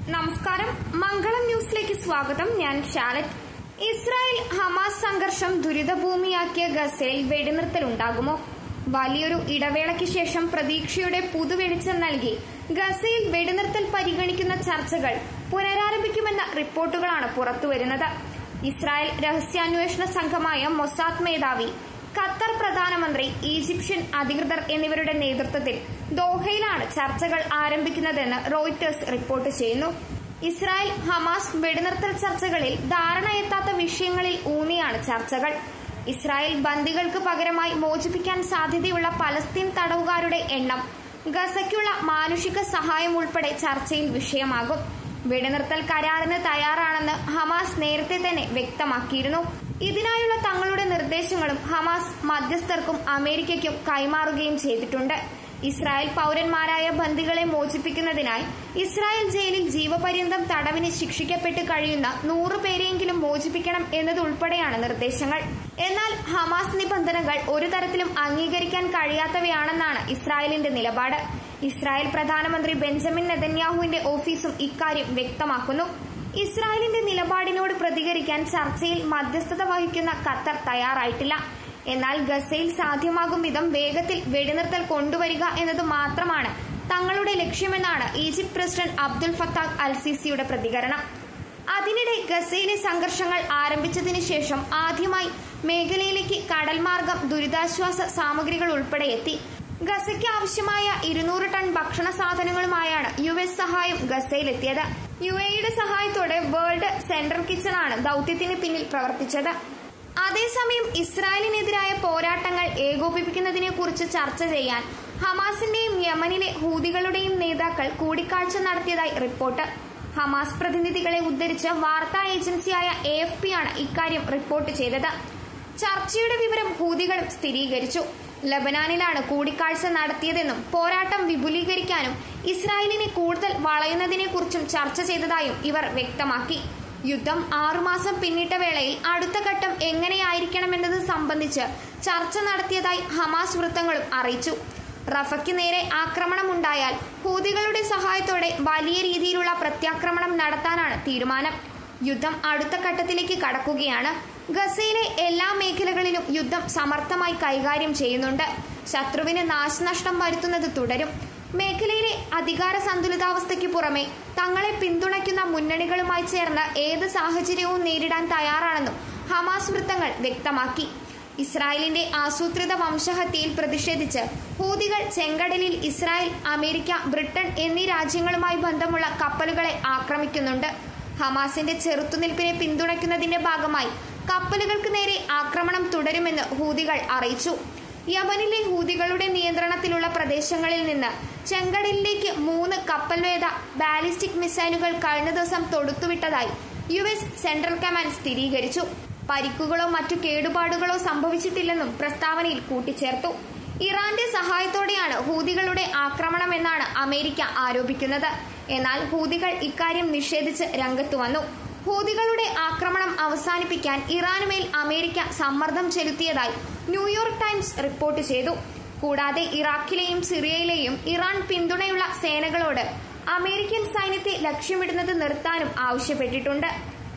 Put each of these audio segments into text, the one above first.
നമസ്കാരം മംഗളം ന്യൂസിലേക്ക് സ്വാഗതം ഞാൻ ഷാലറ്റ് ഇസ്രായേൽ ഹമാസ് സംഘർഷം ദുരിതഭൂമിയാക്കിയ ഗസയിൽ വെടിനിർത്തലുണ്ടാകുമോ വലിയൊരു ഇടവേളയ്ക്ക് ശേഷം പ്രതീക്ഷയുടെ പുതുവെളിച്ചം നൽകി ഗസയിൽ വെടിനിർത്തൽ പരിഗണിക്കുന്ന ചർച്ചകൾ പുനരാരംഭിക്കുമെന്ന റിപ്പോർട്ടുകളാണ് പുറത്തുവരുന്നത് ഇസ്രായേൽ രഹസ്യാന്വേഷണ സംഘമായ മൊസാദ് മേധാവി ഖത്തർ പ്രധാനമന്ത്രി ഈജിപ്ഷ്യൻ അധികൃതർ എന്നിവരുടെ നേതൃത്വത്തിൽ ദോഹയിലാണ് ചർച്ചകൾ ആരംഭിക്കുന്നതെന്ന് റോയിറ്റേഴ്സ് റിപ്പോർട്ട് ചെയ്യുന്നു ഇസ്രായേൽ ഹമാസ് വെടിനിർത്തൽ ചർച്ചകളിൽ ധാരണയെത്താത്ത വിഷയങ്ങളിൽ ഊന്നിയാണ് ചർച്ചകൾ ഇസ്രായേൽ ബന്ദികൾക്ക് പകരമായി മോചിപ്പിക്കാൻ സാധ്യതയുള്ള പലസ്തീൻ തടവുകാരുടെ എണ്ണം ഗസയ്ക്കുള്ള മാനുഷിക സഹായം ഉൾപ്പെടെ ചർച്ചയിൽ വിഷയമാകും വെടിനിർത്തൽ കരാറിന് തയ്യാറാണെന്ന് ഹമാസ് നേരത്തെ തന്നെ വ്യക്തമാക്കിയിരുന്നു ഇതിനായുള്ള തങ്ങളുടെ നിർദ്ദേശങ്ങളും ഹമാസ് മധ്യസ്ഥർക്കും അമേരിക്കയ്ക്കും കൈമാറുകയും ചെയ്തിട്ടുണ്ട് ഇസ്രായേൽ പൗരന്മാരായ ബന്ദികളെ മോചിപ്പിക്കുന്നതിനായി ഇസ്രായേൽ ജയിലിൽ ജീവപര്യന്തം തടവിന് ശിക്ഷിക്കപ്പെട്ട് കഴിയുന്ന നൂറ് പേരെയെങ്കിലും മോചിപ്പിക്കണം എന്നതുൾപ്പെടെയാണ് നിർദ്ദേശങ്ങൾ എന്നാൽ ഹമാസ് നിബന്ധനകൾ ഒരു തരത്തിലും അംഗീകരിക്കാൻ കഴിയാത്തവയാണെന്നാണ് ഇസ്രായേലിന്റെ നിലപാട് ഇസ്രായേൽ പ്രധാനമന്ത്രി ബെഞ്ചമിൻ നെതന്യാഹുവിന്റെ ഓഫീസും ഇക്കാര്യം വ്യക്തമാക്കുന്നു ഇസ്രായേലിന്റെ നിലപാടിനോട് പ്രതികരിക്കാൻ ചർച്ചയിൽ മധ്യസ്ഥത വഹിക്കുന്ന ഖത്തർ തയ്യാറായിട്ടില്ല എന്നാൽ ഗസയിൽ സാധ്യമാകും വിധം വേഗത്തിൽ വെടിനിർത്തൽ കൊണ്ടുവരിക എന്നത് മാത്രമാണ് തങ്ങളുടെ ലക്ഷ്യമെന്നാണ് Egypt president Abdul Fattah al സിസിയുടെ പ്രതികരണം അതിനിടെ ഗസയിലെ സംഘർഷങ്ങൾ ആരംഭിച്ചതിനു ശേഷം ആദ്യമായി മേഖലയിലേക്ക് കടൽമാർഗം ദുരിതാശ്വാസ സാമഗ്രികൾ ഉൾപ്പെടെ എത്തി ഗസയ്ക്ക് ആവശ്യമായ ഇരുന്നൂറ് ടൺ ഭക്ഷണ സാധനങ്ങളുമായാണ് യു എസ് സഹായം ഗസയിലെത്തിയത് യു എയുടെ സഹായത്തോടെ വേൾഡ് സെൻട്രൽ കിച്ചണാണ് ദൌത്യത്തിന് പിന്നിൽ പ്രവർത്തിച്ചത് അതേസമയം ഇസ്രായേലിനെതിരായ പോരാട്ടങ്ങൾ ഏകോപിപ്പിക്കുന്നതിനെ കുറിച്ച് ചർച്ച ചെയ്യാൻ ഹമാസിന്റെയും യമനിലെ ഹൂതികളുടെയും നേതാക്കൾ കൂടിക്കാഴ്ച നടത്തിയതായി റിപ്പോർട്ട് ഹമാസ് പ്രതിനിധികളെ ഉദ്ധരിച്ച് വാർത്താ ഏജൻസിയായ എ എഫ് പി ആണ് ഇക്കാര്യം റിപ്പോർട്ട് ചെയ്തത് ചർച്ചയുടെ വിവരം ഹൂതികളും സ്ഥിരീകരിച്ചു ലബനാനിലാണ് കൂടിക്കാഴ്ച നടത്തിയതെന്നും പോരാട്ടം വിപുലീകരിക്കാനും ഇസ്രായേലിനെ കൂടുതൽ വളയുന്നതിനെക്കുറിച്ചും ചർച്ച ചെയ്തതായും ഇവർ വ്യക്തമാക്കി യുദ്ധം ആറുമാസം പിന്നിട്ട വേളയിൽ അടുത്ത ഘട്ടം എങ്ങനെയായിരിക്കണമെന്നത് സംബന്ധിച്ച് ചർച്ച നടത്തിയതായി ഹമാസ് വൃത്തങ്ങളും അറിയിച്ചു റഫയ്ക്ക് നേരെ ആക്രമണമുണ്ടായാൽ ഹൂതികളുടെ സഹായത്തോടെ വലിയ രീതിയിലുള്ള പ്രത്യാക്രമണം നടത്താനാണ് തീരുമാനം യുദ്ധം അടുത്ത ഘട്ടത്തിലേക്ക് കടക്കുകയാണ് ഗസയിലെ എല്ലാ മേഖലകളിലും യുദ്ധം സമർത്ഥമായി കൈകാര്യം ചെയ്യുന്നുണ്ട് ശത്രുവിന് നാശനഷ്ടം വരുത്തുന്നത് തുടരും മേഖലയിലെ അധികാര സന്തുലിതാവസ്ഥയ്ക്ക് പുറമെ തങ്ങളെ പിന്തുണയ്ക്കുന്ന മുന്നണികളുമായി ചേർന്ന് ഏത് സാഹചര്യവും നേരിടാൻ തയ്യാറാണെന്നും ഹമാസ് വൃത്തങ്ങൾ വ്യക്തമാക്കി ഇസ്രായേലിന്റെ ആസൂത്രിത വംശഹത്യയിൽ പ്രതിഷേധിച്ച് ഹൂതികൾ ചെങ്കടലിൽ ഇസ്രായേൽ അമേരിക്ക ബ്രിട്ടൻ എന്നീ രാജ്യങ്ങളുമായി ബന്ധമുള്ള കപ്പലുകളെ ആക്രമിക്കുന്നുണ്ട് ഹമാസിന്റെ ചെറുത്തുനിൽപ്പിനെ പിന്തുണയ്ക്കുന്നതിന്റെ ഭാഗമായി കപ്പലുകൾക്ക് നേരെ ആക്രമണം തുടരുമെന്ന് ഹൂതികൾ അറിയിച്ചു യമനിലെ ഹൂതികളുടെ നിയന്ത്രണത്തിലുള്ള പ്രദേശങ്ങളിൽ നിന്ന് ചെങ്കടലിലേക്ക് മൂന്ന് കപ്പൽവേദ ബാലിസ്റ്റിക് മിസൈലുകൾ കഴിഞ്ഞ ദിവസം തൊടുത്തുവിട്ടതായി യു എസ് സെൻട്രൽ കമാൻഡ് സ്ഥിരീകരിച്ചു പരിക്കുകളോ മറ്റു കേടുപാടുകളോ സംഭവിച്ചിട്ടില്ലെന്നും പ്രസ്താവനയിൽ കൂട്ടിച്ചേർത്തു ഇറാന്റെ സഹായത്തോടെയാണ് ഹൂതികളുടെ ആക്രമണമെന്നാണ് അമേരിക്ക ആരോപിക്കുന്നത് എന്നാൽ ഹൂതികൾ ഇക്കാര്യം നിഷേധിച്ച് രംഗത്തു വന്നു ഹൂതികളുടെ ആക്രമണം അവസാനിപ്പിക്കാൻ ഇറാനുമേൽ അമേരിക്ക സമ്മർദ്ദം ചെലുത്തിയതായി ന്യൂയോർക്ക് ടൈംസ് റിപ്പോർട്ട് ചെയ്തു കൂടാതെ ഇറാഖിലെയും സിറിയയിലെയും ഇറാൻ പിന്തുണയുള്ള സേനകളോട് അമേരിക്കൻ സൈന്യത്തെ ലക്ഷ്യമിടുന്നത് നിർത്താനും ആവശ്യപ്പെട്ടിട്ടുണ്ട്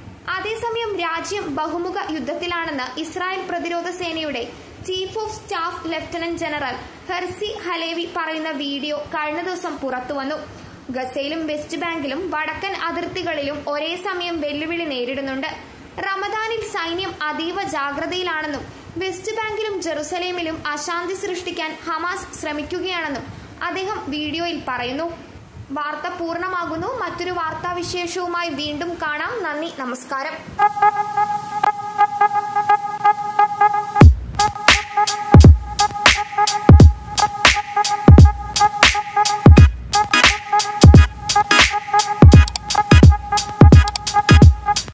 അതേസമയം രാജ്യം ബഹുമുഖ യുദ്ധത്തിലാണെന്ന് ഇസ്രായേൽ പ്രതിരോധ സേനയുടെ chief of staff lieutenant general Herzi Halevi പറയുന്ന വീഡിയോ കഴിഞ്ഞ ദിവസം പുറത്തുവന്നു ഗസയിലും വെസ്റ്റ് ബാങ്കിലും വടക്കൻ അതിർത്തികളിലും ഒരേ സമയം വെല്ലുവിളി നേരിടുന്നുണ്ട് റമദാനിൽ സൈന്യം അതീവ ജാഗ്രതയിലാണെന്നും വെസ്റ്റ് ബാങ്കിലും ജെറുസലേമിലും അശാന്തി സൃഷ്ടിക്കാൻ ഹമാസ് ശ്രമിക്കുകയാണെന്നും അദ്ദേഹം വീഡിയോയിൽ പറയുന്നു വാർത്ത പൂർണ്ണമാകുന്നു മറ്റൊരു വാർത്താവിശേഷവുമായി വീണ്ടും കാണാം നന്ദി നമസ്കാരം